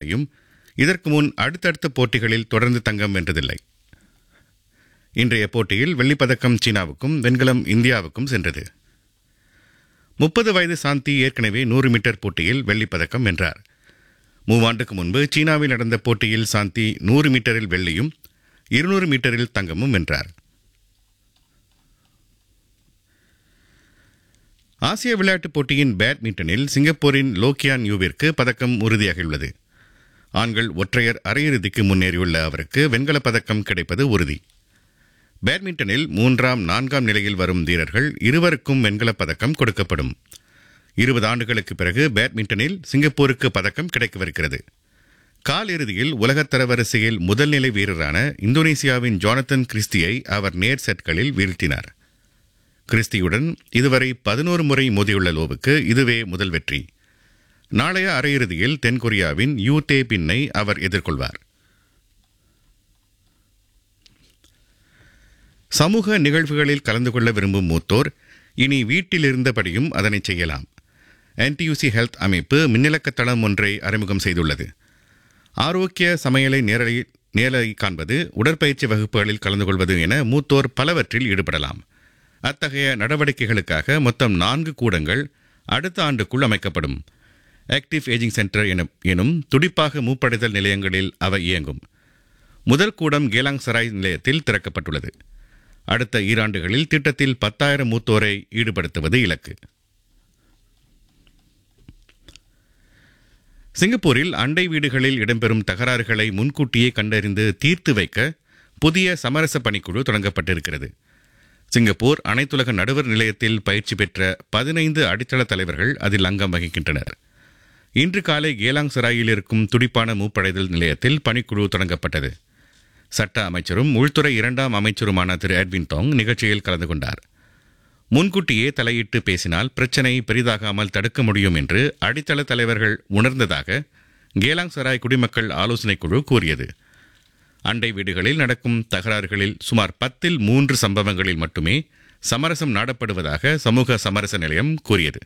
விளையாடியும் இதற்கு முன் அடுத்தடுத்த போட்டிகளில் தொடர்ந்து தங்கம் வென்றதில்லை இன்றைய போட்டியில் வெள்ளிப்பதக்கம் சீனாவுக்கும் வெண்கலம் இந்தியாவுக்கும் சென்றது முப்பது வயது சாந்தி ஏற்கனவே நூறு மீட்டர் போட்டியில் வெள்ளிப்பதக்கம் வென்றார் மூவாண்டுக்கு முன்பு சீனாவில் நடந்த போட்டியில் சாந்தி நூறு மீட்டரில் வெள்ளியும் இருநூறு மீட்டரில் தங்கமும் வென்றார் ஆசிய விளையாட்டுப் போட்டியின் பேட்மிண்டனில் சிங்கப்பூரின் லோக்கியான் யூவிற்கு பதக்கம் உறுதியாகியுள்ளது ஆண்கள் ஒற்றையர் அரையிறுதிக்கு முன்னேறியுள்ள அவருக்கு வெண்கலப் பதக்கம் கிடைப்பது உறுதி பேட்மிண்டனில் மூன்றாம் நான்காம் நிலையில் வரும் வீரர்கள் இருவருக்கும் வெண்கலப் பதக்கம் கொடுக்கப்படும் இருபது ஆண்டுகளுக்கு பிறகு பேட்மிண்டனில் சிங்கப்பூருக்கு பதக்கம் கிடைக்கவிருக்கிறது கால் இறுதியில் உலகத் தரவரிசையில் முதல் நிலை வீரரான இந்தோனேசியாவின் ஜானத்தன் கிறிஸ்டியை அவர் நேர் செட்களில் வீழ்த்தினார் கிறிஸ்டியுடன் இதுவரை பதினோரு முறை மோதியுள்ள லோவுக்கு இதுவே முதல் வெற்றி நாளைய அரையிறுதியில் தென்கொரியாவின் யூ தே பின்னை அவர் எதிர்கொள்வார் சமூக நிகழ்வுகளில் கலந்து கொள்ள விரும்பும் மூத்தோர் இனி வீட்டில் இருந்தபடியும் அதனை செய்யலாம் என்டியூசி ஹெல்த் அமைப்பு மின்னிலக்க தளம் ஒன்றை அறிமுகம் செய்துள்ளது ஆரோக்கிய சமையலை நேரலை நேரலை காண்பது உடற்பயிற்சி வகுப்புகளில் கலந்து கொள்வது என மூத்தோர் பலவற்றில் ஈடுபடலாம் அத்தகைய நடவடிக்கைகளுக்காக மொத்தம் நான்கு கூடங்கள் அடுத்த ஆண்டுக்குள் அமைக்கப்படும் ஆக்டிவ் ஏஜிங் சென்டர் எனும் எனும் துடிப்பாக மூப்படைதல் நிலையங்களில் அவை இயங்கும் முதல் கூடம் கேலாங் சராய் நிலையத்தில் திறக்கப்பட்டுள்ளது அடுத்த ஈராண்டுகளில் திட்டத்தில் பத்தாயிரம் மூத்தோரை ஈடுபடுத்துவது இலக்கு சிங்கப்பூரில் அண்டை வீடுகளில் இடம்பெறும் தகராறுகளை முன்கூட்டியே கண்டறிந்து தீர்த்து வைக்க புதிய சமரச பணிக்குழு தொடங்கப்பட்டிருக்கிறது சிங்கப்பூர் அனைத்துலக நடுவர் நிலையத்தில் பயிற்சி பெற்ற பதினைந்து அடித்தள தலைவர்கள் அதில் அங்கம் வகிக்கின்றனர் இன்று காலை கேலாங் சராயில் இருக்கும் துடிப்பான மூப்படைதல் நிலையத்தில் பணிக்குழு தொடங்கப்பட்டது சட்ட அமைச்சரும் உள்துறை இரண்டாம் அமைச்சருமான திரு எட்வின் டாங் நிகழ்ச்சியில் கலந்து கொண்டார் முன்கூட்டியே தலையிட்டு பேசினால் பிரச்சனை பெரிதாகாமல் தடுக்க முடியும் என்று அடித்தள தலைவர்கள் உணர்ந்ததாக கேலாங் சராய் குடிமக்கள் ஆலோசனைக் குழு கூறியது அண்டை வீடுகளில் நடக்கும் தகராறுகளில் சுமார் பத்தில் மூன்று சம்பவங்களில் மட்டுமே சமரசம் நாடப்படுவதாக சமூக சமரச நிலையம் கூறியது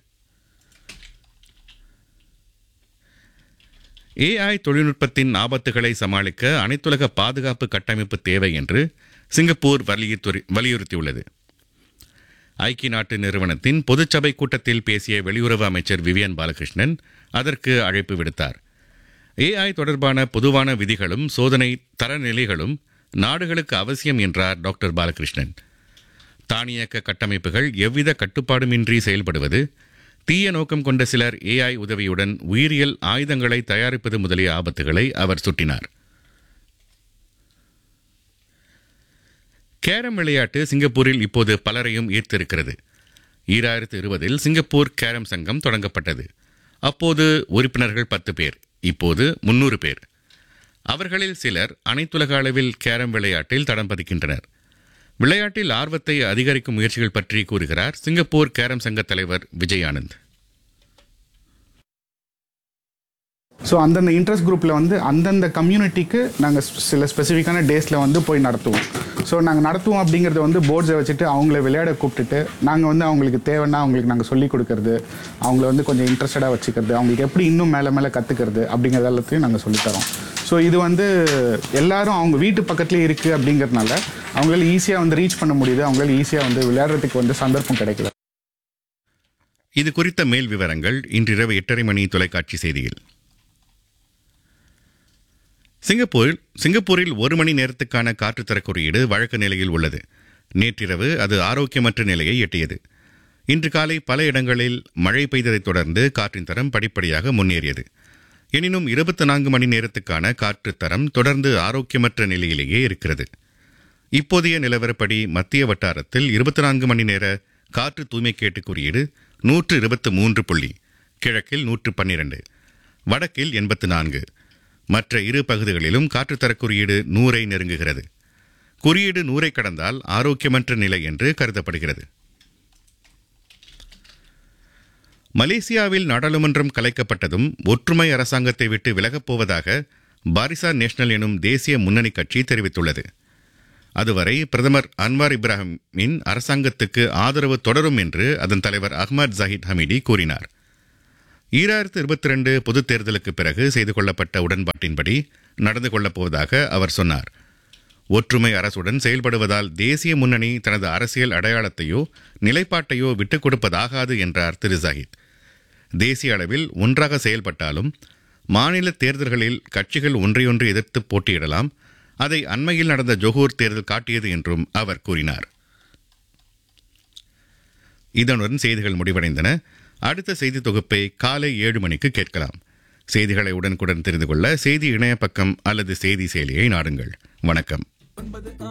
ஏஐ தொழில்நுட்பத்தின் ஆபத்துகளை சமாளிக்க அனைத்துலக பாதுகாப்பு கட்டமைப்பு தேவை என்று சிங்கப்பூர் வலியுறுத்தி- வலியுறுத்தியுள்ளது ஐக்கிய நாட்டு நிறுவனத்தின் பொதுச்சபை கூட்டத்தில் பேசிய வெளியுறவு அமைச்சர் விவியன் பாலகிருஷ்ணன் அதற்கு அழைப்பு விடுத்தார் ஏஐ தொடர்பான பொதுவான விதிகளும் சோதனை தரநிலைகளும் நாடுகளுக்கு அவசியம் என்றார் டாக்டர் பாலகிருஷ்ணன் தானியக்க கட்டமைப்புகள் எவ்வித கட்டுப்பாடுமின்றி செயல்படுவது தீய நோக்கம் கொண்ட சிலர் ஏஐ உதவியுடன் உயிரியல் ஆயுதங்களை தயாரிப்பது முதலிய ஆபத்துகளை அவர் சுட்டினார் கேரம் விளையாட்டு சிங்கப்பூரில் இப்போது பலரையும் ஈர்த்திருக்கிறது ஈராயிரத்து இருபதில் சிங்கப்பூர் கேரம் சங்கம் தொடங்கப்பட்டது அப்போது உறுப்பினர்கள் பத்து பேர் இப்போது முன்னூறு பேர் அவர்களில் சிலர் அனைத்துலக அளவில் கேரம் விளையாட்டில் தடம் பதிக்கின்றனர் விளையாட்டில் ஆர்வத்தை அதிகரிக்கும் முயற்சிகள் பற்றி கூறுகிறார் சிங்கப்பூர் கேரம் சங்க தலைவர் விஜய் ஆனந்த் ஸோ அந்தந்த இன்ட்ரெஸ்ட் குரூப்பில் வந்து அந்தந்த கம்யூனிட்டிக்கு நாங்கள் சில ஸ்பெசிஃபிக்கான டேஸில் வந்து போய் நடத்துவோம் ஸோ நாங்கள் நடத்துவோம் அப்படிங்கிறத வந்து போர்ட்ஸை வச்சுட்டு அவங்கள விளையாட கூப்பிட்டுட்டு நாங்கள் வந்து அவங்களுக்கு தேவைன்னா அவங்களுக்கு நாங்கள் சொல்லிக் கொடுக்கறது அவங்கள வந்து கொஞ்சம் இன்ட்ரெஸ்டடாக வச்சுக்கிறது அவங்களுக்கு எப்படி இன்னும் மேலே மேலே கற்றுக்கிறது அப்படிங்கிறது எல்லாத்தையும் நாங்கள் சொல்லித்தரோம் ஸோ இது வந்து எல்லாரும் அவங்க வீட்டு பக்கத்துலேயே இருக்குது அப்படிங்கிறதுனால அவங்களால ஈஸியாக வந்து ரீச் பண்ண முடியுது அவங்களால ஈஸியாக வந்து விளையாடுறதுக்கு வந்து சந்தர்ப்பம் கிடைக்கல இது குறித்த மேல் விவரங்கள் இன்றிரவு எட்டரை மணி தொலைக்காட்சி செய்தியில் சிங்கப்பூரில் சிங்கப்பூரில் ஒரு மணி நேரத்துக்கான காற்றுத்தர குறியீடு வழக்கு நிலையில் உள்ளது நேற்றிரவு அது ஆரோக்கியமற்ற நிலையை எட்டியது இன்று காலை பல இடங்களில் மழை பெய்ததைத் தொடர்ந்து காற்றின் தரம் படிப்படியாக முன்னேறியது எனினும் இருபத்தி நான்கு மணி நேரத்துக்கான காற்றுத் தரம் தொடர்ந்து ஆரோக்கியமற்ற நிலையிலேயே இருக்கிறது இப்போதைய நிலவரப்படி மத்திய வட்டாரத்தில் இருபத்தி நான்கு மணி நேர காற்று தூய்மை கேட்டு குறியீடு நூற்று இருபத்து மூன்று புள்ளி கிழக்கில் நூற்று பன்னிரண்டு வடக்கில் எண்பத்து நான்கு மற்ற இரு பகுதிகளிலும் காற்றுத்தர குறியீடு நூறை நெருங்குகிறது குறியீடு நூறை கடந்தால் ஆரோக்கியமற்ற நிலை என்று கருதப்படுகிறது மலேசியாவில் நாடாளுமன்றம் கலைக்கப்பட்டதும் ஒற்றுமை அரசாங்கத்தை விட்டு விலகப் போவதாக பாரிசா நேஷனல் எனும் தேசிய முன்னணி கட்சி தெரிவித்துள்ளது அதுவரை பிரதமர் அன்வார் இப்ராஹிமின் அரசாங்கத்துக்கு ஆதரவு தொடரும் என்று அதன் தலைவர் அஹ்மத் ஜஹித் ஹமீடி கூறினார் ஈராயிரத்து இருபத்தி ரெண்டு பொதுத் தேர்தலுக்கு பிறகு செய்து கொள்ளப்பட்ட உடன்பாட்டின்படி நடந்து கொள்ளப் போவதாக அவர் சொன்னார் ஒற்றுமை அரசுடன் செயல்படுவதால் தேசிய முன்னணி தனது அரசியல் அடையாளத்தையோ நிலைப்பாட்டையோ விட்டுக் கொடுப்பதாகாது என்றார் திரு ஜாஹித் தேசிய அளவில் ஒன்றாக செயல்பட்டாலும் மாநில தேர்தல்களில் கட்சிகள் ஒன்றையொன்று எதிர்த்து போட்டியிடலாம் அதை அண்மையில் நடந்த ஜொஹூர் தேர்தல் காட்டியது என்றும் அவர் கூறினார் இதனுடன் செய்திகள் முடிவடைந்தன அடுத்த செய்தி தொகுப்பை காலை ஏழு மணிக்கு கேட்கலாம் செய்திகளை உடனுக்குடன் தெரிந்து கொள்ள செய்தி இணைய பக்கம் அல்லது செய்தி செயலியை நாடுங்கள் வணக்கம்